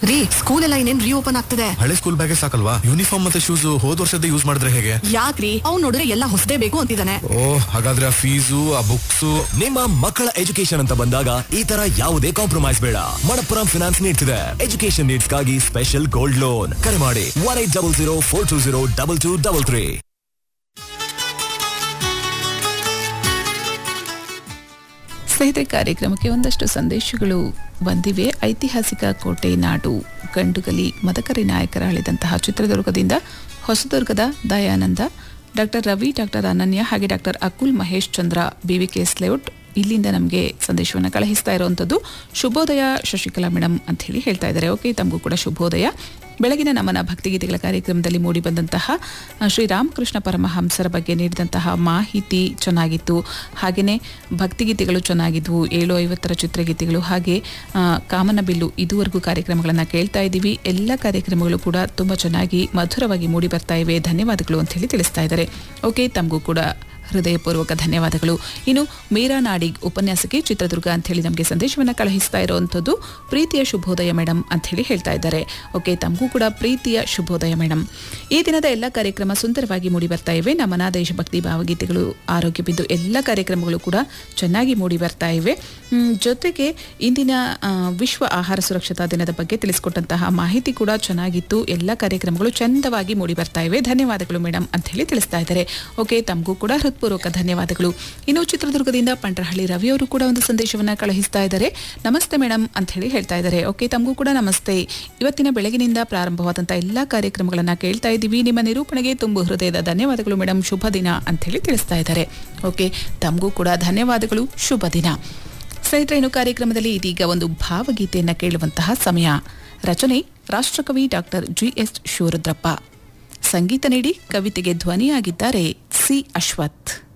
ರೀ ಸ್ಕೂಲ್ ಎಲ್ಲ ಇನ್ನೇನ್ ರೀಓಪನ್ ಆಗ್ತದೆ ಹಳೆ ಸ್ಕೂಲ್ ಬ್ಯಾಗೇ ಸಾಕಲ್ವಾ ಯೂನಿಫಾರ್ಮ್ ಮತ್ತೆ ಶೂಸ್ ಹೋದ್ ವರ್ಷದ ಯೂಸ್ ಮಾಡಿದ್ರೆ ಹೇಗೆ ಯಾಕ್ರಿ ಅವ್ನ್ ನೋಡಿದ್ರೆ ಎಲ್ಲ ಹೊಸದೇ ಬೇಕು ಅಂತಿದ್ದಾನೆ ಓ ಹಾಗಾದ್ರೆ ಆ ಫೀಸು ಆ ಬುಕ್ಸ್ ನಿಮ್ಮ ಮಕ್ಕಳ ಎಜುಕೇಶನ್ ಅಂತ ಬಂದಾಗ ಈ ತರ ಯಾವುದೇ ಕಾಂಪ್ರಮೈಸ್ ಬೇಡ ಮಣಪ್ಪುರಂ ಫಿನಾನ್ಸ್ ನೀಡ್ತಿದೆ ಎಜುಕೇಶನ್ ನೀಡ್ಸ್ಗಾಗಿ ಸ್ಪೆಷಲ್ ಗೋಲ್ಡ್ ಲೋನ್ ಕರೆ ಮಾಡಿ one eight double zero four two zero double two double three ಸ್ನೇಹಿತರೆ ಕಾರ್ಯಕ್ರಮಕ್ಕೆ ಒಂದಷ್ಟು ಸಂದೇಶಗಳು ಬಂದಿವೆ ಐತಿಹಾಸಿಕ ಕೋಟೆ ನಾಡು ಗಂಡುಗಲಿ ಮದಕರಿ ನಾಯಕರ ಆಳಿದಂತಹ ಚಿತ್ರದುರ್ಗದಿಂದ ಹೊಸದುರ್ಗದ ದಯಾನಂದ ಡಾಕ್ಟರ್ ರವಿ ಡಾಕ್ಟರ್ ಅನನ್ಯ ಹಾಗೆ doctor Akul Mahesh Chandra BVKS layout ಇಲ್ಲಿಂದ ನಮಗೆ ಸಂದೇಶವನ್ನು ಕಳುಹಿಸ್ತಾ ಇರುವಂಥದ್ದು ಶುಭೋದಯ ಶಶಿಕಲಾ ಮೇಡಮ್ ಅಂತ ಹೇಳಿ ಹೇಳ್ತಾ ಇದ್ದಾರೆ ಓಕೆ ತಮಗೂ ಕೂಡ ಶುಭೋದಯ ಬೆಳಗಿನ ನಮನ ಭಕ್ತಿಗೀತೆಗಳ ಕಾರ್ಯಕ್ರಮದಲ್ಲಿ ಮೂಡಿಬಂದಂತಹ ಆ, ಶ್ರೀ ರಾಮಕೃಷ್ಣ ಪರಮಹಂಸರ ಬಗ್ಗೆ ನೀಡಿದಂತಹ ಮಾಹಿತಿ ಚೆನ್ನಾಗಿತ್ತು ಹಾಗೆಯೇ ಭಕ್ತಿಗೀತೆಗಳು ಚೆನ್ನಾಗಿದ್ವು ಏಳು ಐವತ್ತರ ಚಿತ್ರಗೀತೆಗಳು ಹಾಗೆ ಆ, ಕಾಮನಬಿಲ್ಲು ಇದುವರೆಗೂ ಕಾರ್ಯಕ್ರಮಗಳನ್ನು ಕೇಳ್ತಾ ಇದ್ದೀವಿ ಎಲ್ಲ ಕಾರ್ಯಕ್ರಮಗಳು ಕೂಡ ತುಂಬ ಚೆನ್ನಾಗಿ ಮಧುರವಾಗಿ ಮೂಡಿ ಬರ್ತಾ ಇವೆ ಧನ್ಯವಾದಗಳು ಅಂತ ಹೇಳಿ ತಿಳಿಸ್ತಾ ಇದ್ದಾರೆ ಓಕೆ ತಮಗೂ ಕೂಡ ಹೃದಯಪೂರ್ವಕ ಧನ್ಯವಾದಗಳು ಇನ್ನು ಮೀರಾ ನಾಡಿಗ್ ಉಪನ್ಯಾಸಕಿ ಚಿತ್ರದುರ್ಗ ಅಂತ ಹೇಳಿ ನಮಗೆ ಸಂದೇಶವನ್ನು ಕಳುಹಿಸ್ತಾ ಇರುವಂಥದ್ದು ಪ್ರೀತಿಯ ಶುಭೋದಯ ಮೇಡಮ್ ಅಂತ ಹೇಳಿ ಹೇಳ್ತಾ ಇದ್ದಾರೆ ಓಕೆ ತಮಗೂ ಕೂಡ ಪ್ರೀತಿಯ ಶುಭೋದಯ ಮೇಡಮ್ ಈ ದಿನದ ಎಲ್ಲ ಕಾರ್ಯಕ್ರಮ ಸುಂದರವಾಗಿ ಮೂಡಿ ಬರ್ತಾ ಇವೆ ನಮನ ದೇಶಭಕ್ತಿ ಭಾವಗೀತೆಗಳು ಆರೋಗ್ಯ ಬಿದ್ದು ಎಲ್ಲ ಕಾರ್ಯಕ್ರಮಗಳು ಕೂಡ ಚೆನ್ನಾಗಿ ಮೂಡಿ ಬರ್ತಾ ಇವೆ ಮ್, ಜೊತೆಗೆ ಇಂದಿನ ಆ, ವಿಶ್ವ ಆಹಾರ ಸುರಕ್ಷತಾ ದಿನದ ಬಗ್ಗೆ ತಿಳಿಸ್ಕೊಟ್ಟಂತಹ ಮಾಹಿತಿ ಕೂಡ ಚೆನ್ನಾಗಿತ್ತು ಎಲ್ಲ ಕಾರ್ಯಕ್ರಮಗಳು ಚಂದವಾಗಿ ಮೂಡಿ ಬರ್ತಾ ಇವೆ ಧನ್ಯವಾದಗಳು ಮೇಡಮ್ ಅಂತ ಹೇಳಿ ತಿಳಿಸ್ತಾ ಇದ್ದಾರೆ ಓಕೆ ತಮಗೂ ಕೂಡ ಹೃತ್ಪೂರ್ವಕ ಧನ್ಯವಾದಗಳು ಇನ್ನು ಚಿತ್ರದುರ್ಗದಿಂದ ಪಂಟ್ರಹಳ್ಳಿ ರವಿ ಅವರು ಕೂಡ ಒಂದು ಸಂದೇಶವನ್ನ ಕಳುಹಿಸ್ತಾ ಇದ್ದಾರೆ ನಮಸ್ತೆ ಮೇಡಮ್ ಅಂತ ಹೇಳಿ ಹೇಳ್ತಾ ಇದ್ದಾರೆ ಓಕೆ ತಮಗೂ ಕೂಡ ನಮಸ್ತೆ ಇವತ್ತಿನ ಬೆಳಗಿನಿಂದ ಪ್ರಾರಂಭವಾದಂತಹ ಎಲ್ಲಾ ಕಾರ್ಯಕ್ರಮಗಳನ್ನ ಕೇಳ್ತಾ ಇದ್ದೀವಿ ನಿಮ್ಮ ನಿರೂಪಣೆಗೆ ತುಂಬು ಹೃದಯದ ಧನ್ಯವಾದಗಳು ಮೇಡಮ್ ಶುಭ ದಿನ ಅಂತ ಹೇಳಿ ತಿಳಿಸ್ತಾ ಇದ್ದಾರೆ ಓಕೆ ತಮಗೂ ಕೂಡ ಧನ್ಯವಾದಗಳು ಶುಭ ದಿನ ಸ್ನೇಹಿತರೆ ಇನ್ನು ಕಾರ್ಯಕ್ರಮದಲ್ಲಿ ಇದೀಗ ಒಂದು ಭಾವಗೀತೆಯನ್ನ ಕೇಳುವಂತಹ ಸಮಯ ರಚನೆ ರಾಷ್ಟ್ರಕವಿ ಡಾಕ್ಟರ್ ಜಿ ಎಸ್ ಶಿವರುದ್ರಪ್ಪ ಸಂಗೀತ ನೀಡಿ ಕವಿತೆಗೆ ಧ್ವನಿಯಾಗಿದ್ದಾರೆ ಸಿ ಅಶ್ವಥ್